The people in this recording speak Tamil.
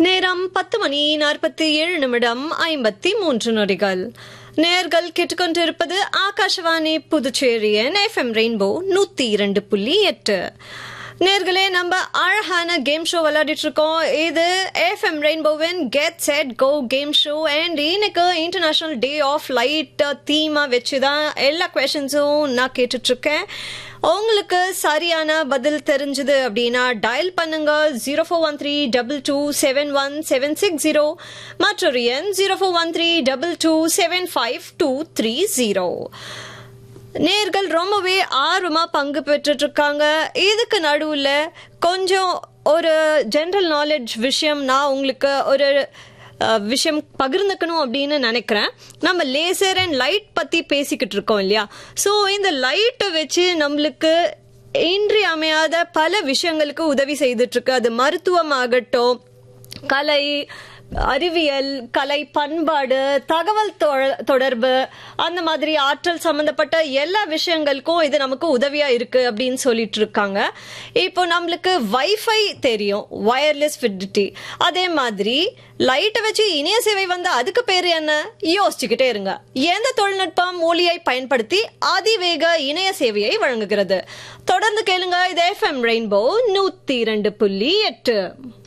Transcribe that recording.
நேரம் பத்து மணி நாற்பத்தி ஏழு நிமிடம் ஐம்பத்தி மூன்று நொடிகள் நேர்கள் கேட்டுக்கொண்டிருப்பது ஆகாஷவாணி புதுச்சேரியின் எஃப்எம் ரெயின்போ நூத்தி இரண்டு புள்ளி எட்டு நேர்களே நம்ம அழகான கேம் ஷோ விளையாடிட்டு இருக்கோம் இது எஃப்எம் ரெயின்போவின் get set go game show and இன்னைக்கு இன்டர்நேஷனல் டே ஆஃப் லைட் தீமா வச்சு தான் எல்லா கொஷின்ஸும் நான் கேட்டுட்டு இருக்கேன் உங்களுக்கு சரியான பதில் தெரிஞ்சது அப்படின்னா டயல் பண்ணுங்க zero four one three double two seven one seven six zero மற்றொரு எண் zero four one three double two seven five two three zero நேர்கள் ரொம்பவே ஆர்வமா பங்கு பெற்றுட்டு இருக்காங்க இதுக்கு நடுவுல கொஞ்சம் ஒரு ஜென்ரல் நாலேஜ் விஷயம் நான் உங்களுக்கு ஒரு அஹ், விஷயம் பகிர்ந்துக்கணும் அப்படின்னு நினைக்கிறேன் நம்ம லேசர் அண்ட் லைட் பத்தி பேசிக்கிட்டு இருக்கோம் இல்லையா ஸோ இந்த லைட்டை வச்சு நம்மளுக்கு இன்றியமையாத பல விஷயங்களுக்கு உதவி செய்துட்டு இருக்கு அது மருத்துவமாகட்டும் கலை அறிவியல் கலை பண்பாடு தகவல் தொ- தொடர்பு அந்த மாதிரி ஆற்றல் சம்பந்தப்பட்ட எல்லா விஷயங்களுக்கும் இது நமக்கு உதவியா இருக்கு அப்படின்னு சொல்லிட்டு இருக்காங்க இப்போ நம்மளுக்கு வைஃபை தெரியும் வயர்லெஸ் ஃபிடிட்டி அதே மாதிரி லைட்டை வச்சு இணைய சேவை வந்து அதுக்கு பேரு என்ன யோசிச்சுக்கிட்டே இருங்க எந்த தொழில்நுட்பம் மூலியை பயன்படுத்தி அதிவேக இணைய சேவையை வழங்குகிறது தொடர்ந்து கேளுங்க இது எஃப்எம் ரெயின்போ நூத்தி இரண்டு புள்ளி எட்டு